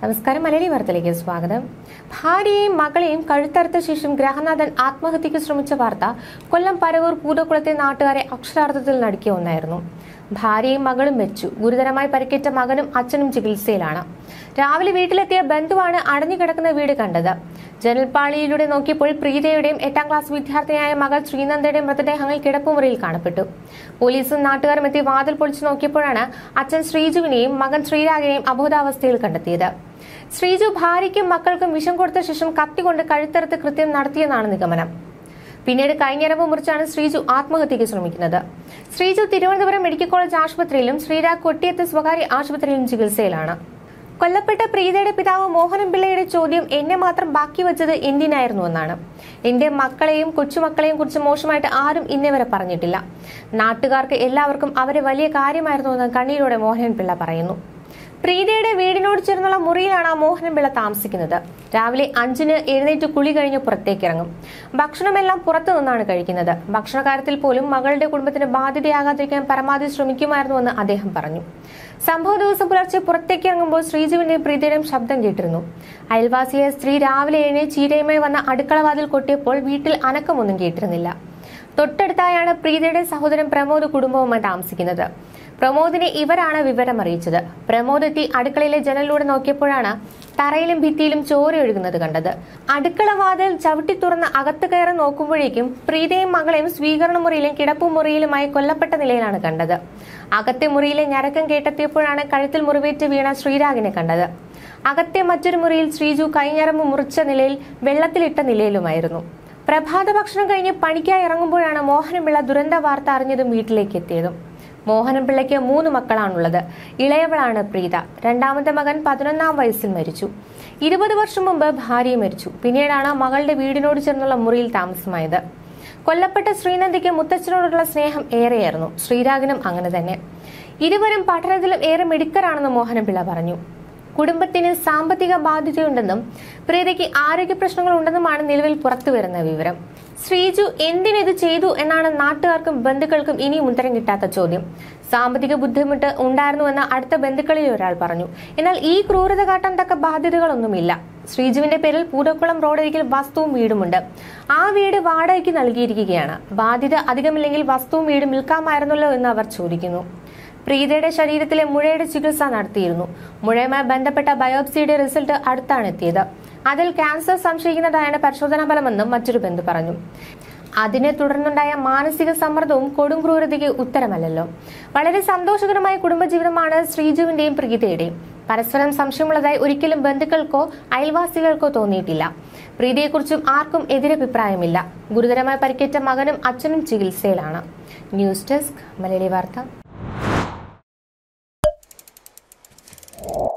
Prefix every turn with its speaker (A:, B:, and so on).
A: നമസ്കാരം മലയാളി വാർത്തയിലേക്ക് സ്വാഗതം ഭാര്യയെയും മകളെയും കഴുത്തറുത്ത ശേഷം ഗ്രഹനാഥൻ ആത്മഹത്യക്ക് ശ്രമിച്ച വാർത്ത കൊല്ലം പരവൂർ പൂതക്കുളത്തെ നാട്ടുകാരെ അക്ഷരാർത്ഥത്തിൽ നടുക്കിയ ഒന്നായിരുന്നു ഭാര്യയും മകളും വെച്ചു ഗുരുതരമായി പരിക്കേറ്റ മകനും അച്ഛനും ചികിത്സയിലാണ് രാവിലെ വീട്ടിലെത്തിയ ബന്ധുവാണ് അടഞ്ഞുകിടക്കുന്ന വീട് കണ്ടത് ജനൽപ്പാളിയിലൂടെ നോക്കിയപ്പോൾ പ്രീതയുടെയും എട്ടാം ക്ലാസ് വിദ്യാർത്ഥിനിയായ മകൾ ശ്രീനന്ദയുടെയും മൃതദേഹങ്ങൾ കിടപ്പുമുറിയിൽ കാണപ്പെട്ടു പോലീസും നാട്ടുകാരും എത്തി വാതിൽ പൊളിച്ചു നോക്കിയപ്പോഴാണ് അച്ഛൻ ശ്രീജുവിനെയും മകൻ ശ്രീരാഗിനെയും അബോധാവസ്ഥയിൽ കണ്ടെത്തിയത് ശ്രീജു ഭാര്യയ്ക്കും മക്കൾക്കും വിഷം കൊടുത്ത ശേഷം കത്തികൊണ്ട് കഴുത്തറുത്ത് കൃത്യം നടത്തിയെന്നാണ് നിഗമനം പിന്നീട് കൈഞ്ഞരമ്പ് മുറിച്ചാണ് ശ്രീജു ആത്മഹത്യയ്ക്ക് ശ്രമിക്കുന്നത് ശ്രീജു തിരുവനന്തപുരം മെഡിക്കൽ കോളേജ് ആശുപത്രിയിലും ശ്രീരാഗ് കൊട്ടിയത്ത് സ്വകാര്യ ആശുപത്രിയിലും ചികിത്സയിലാണ് കൊല്ലപ്പെട്ട പ്രീതയുടെ പിതാവ് മോഹനൻ പിള്ളയുടെ ചോദ്യം എന്നെ മാത്രം ബാക്കി വെച്ചത് എന്തിനായിരുന്നു എന്നാണ് എന്റെ മക്കളെയും കൊച്ചുമക്കളെയും കുറിച്ച് മോശമായിട്ട് ആരും ഇന്നേ വരെ പറഞ്ഞിട്ടില്ല നാട്ടുകാർക്ക് എല്ലാവർക്കും അവരെ വലിയ കാര്യമായിരുന്നു എന്ന് കണ്ണീരോടെ മോഹനൻ പിള്ള പറയുന്നു പ്രീതയുടെ വീടിനോട് ചേർന്നുള്ള മുറിയിലാണ് മോഹനപിള്ള താമസിക്കുന്നത് രാവിലെ അഞ്ചിന് എഴുന്നേറ്റ് കുളി കഴിഞ്ഞ് പുറത്തേക്കിറങ്ങും ഭക്ഷണമെല്ലാം പുറത്തു നിന്നാണ് കഴിക്കുന്നത് ഭക്ഷണകാര്യത്തിൽ പോലും മകളുടെ കുടുംബത്തിന് ബാധ്യതയാകാതിരിക്കാൻ പരമാവധി ശ്രമിക്കുമായിരുന്നുവെന്ന് അദ്ദേഹം പറഞ്ഞു സംഭവ ദിവസം പുലർച്ചെ പുറത്തേക്ക് ഇറങ്ങുമ്പോൾ ശ്രീജുവിന്റെയും പ്രീതയുടെയും ശബ്ദം കേട്ടിരുന്നു അയൽവാസിയായ സ്ത്രീ രാവിലെ എഴുന്നേ ചീരയുമായി വന്ന അടുക്കളവാതിൽ കൊട്ടിയപ്പോൾ വീട്ടിൽ അനക്കമൊന്നും കേട്ടിരുന്നില്ല തൊട്ടടുത്തായാണ് പ്രീതയുടെ സഹോദരൻ പ്രമോദ് കുടുംബവുമായി താമസിക്കുന്നത് പ്രമോദിനെ ഇവരാണ് വിവരം അറിയിച്ചത് പ്രമോദ് എത്തി അടുക്കളയിലെ ജനലിലൂടെ നോക്കിയപ്പോഴാണ് തറയിലും ഭിത്തിയിലും ചോര ഒഴുകുന്നത് കണ്ടത് അടുക്കള വാതിൽ ചവിട്ടി തുറന്ന് അകത്ത് കയറി നോക്കുമ്പോഴേക്കും പ്രീതയും മകളെയും സ്വീകരണ മുറിയിലും കിടപ്പുമുറിയിലുമായി കൊല്ലപ്പെട്ട നിലയിലാണ് കണ്ടത് അകത്തെ മുറിയിലെ ഞരക്കം കേട്ടെത്തിയപ്പോഴാണ് കഴുത്തിൽ മുറിവേറ്റ് വീണ ശ്രീരാഗിനെ കണ്ടത് അകത്തെ മറ്റൊരു മുറിയിൽ ശ്രീജു കൈഞ്ഞരമ്പ് മുറിച്ച നിലയിൽ വെള്ളത്തിലിട്ട നിലയിലുമായിരുന്നു പ്രഭാത ഭക്ഷണം കഴിഞ്ഞ് പണിക്കായി ഇറങ്ങുമ്പോഴാണ് മോഹനപിള്ള ദുരന്ത വാർത്ത അറിഞ്ഞതും വീട്ടിലേക്ക് എത്തിയതും മോഹനപിള്ളയ്ക്ക് മൂന്ന് മക്കളാണുള്ളത് ഇളയവളാണ് പ്രീത രണ്ടാമത്തെ മകൻ പതിനൊന്നാം വയസ്സിൽ മരിച്ചു ഇരുപത് വർഷം മുമ്പ് ഭാര്യ മരിച്ചു പിന്നീടാണ് മകളുടെ വീടിനോട് ചേർന്നുള്ള മുറിയിൽ താമസമായത് കൊല്ലപ്പെട്ട ശ്രീനന്ദിക്ക് മുത്തച്ഛനോടുള്ള സ്നേഹം ഏറെയായിരുന്നു ശ്രീരാഗിനും അങ്ങനെ തന്നെ ഇരുവരും പഠനത്തിലും ഏറെ മിടുക്കരാണെന്ന് മോഹനപിള്ള പറഞ്ഞു കുടുംബത്തിന് സാമ്പത്തിക ബാധ്യതയുണ്ടെന്നും പ്രീതയ്ക്ക് ആരോഗ്യ പ്രശ്നങ്ങൾ ഉണ്ടെന്നുമാണ് നിലവിൽ പുറത്തുവരുന്ന വിവരം ശ്രീജു എന്തിനിത് ചെയ്തു എന്നാണ് നാട്ടുകാർക്കും ബന്ധുക്കൾക്കും ഇനിയും ഉത്തരം കിട്ടാത്ത ചോദ്യം സാമ്പത്തിക ബുദ്ധിമുട്ട് ഉണ്ടായിരുന്നുവെന്ന് അടുത്ത ബന്ധുക്കളിൽ ഒരാൾ പറഞ്ഞു എന്നാൽ ഈ ക്രൂരത കാട്ടാൻ തക്ക ബാധ്യതകളൊന്നുമില്ല ശ്രീജുവിന്റെ പേരിൽ പൂതക്കുളം റോഡരികിൽ വസ്തുവും വീടുമുണ്ട് ആ വീട് വാടകയ്ക്ക് നൽകിയിരിക്കുകയാണ് ബാധ്യത അധികമില്ലെങ്കിൽ വസ്തുവും വീടും വിൽക്കാമായിരുന്നല്ലോ എന്ന് അവർ ചോദിക്കുന്നു പ്രീതയുടെ ശരീരത്തിലെ മുഴയുടെ ചികിത്സ നടത്തിയിരുന്നു മുഴയുമായി ബന്ധപ്പെട്ട ബയോപ്സിയുടെ റിസൾട്ട് അടുത്താണ് എത്തിയത് അതിൽ ക്യാൻസർ സംശയിക്കുന്നതായാണ് പരിശോധനാ ഫലമെന്നും മറ്റൊരു ബന്ധു പറഞ്ഞു അതിനെ തുടർന്നുണ്ടായ മാനസിക സമ്മർദ്ദവും കൊടും ക്രൂരതയ്ക്ക് ഉത്തരമല്ലല്ലോ വളരെ സന്തോഷകരമായ കുടുംബജീവിതമാണ് ശ്രീജുവിന്റെയും പ്രീതയുടെയും പരസ്പരം സംശയമുള്ളതായി ഒരിക്കലും ബന്ധുക്കൾക്കോ അയൽവാസികൾക്കോ തോന്നിയിട്ടില്ല പ്രീതിയെക്കുറിച്ചും ആർക്കും എതിരഭിപ്രായമില്ല ഗുരുതരമായി പരിക്കേറ്റ മകനും അച്ഛനും ചികിത്സയിലാണ് ന്യൂസ് ഡെസ്ക് മലയാളി വാർത്ത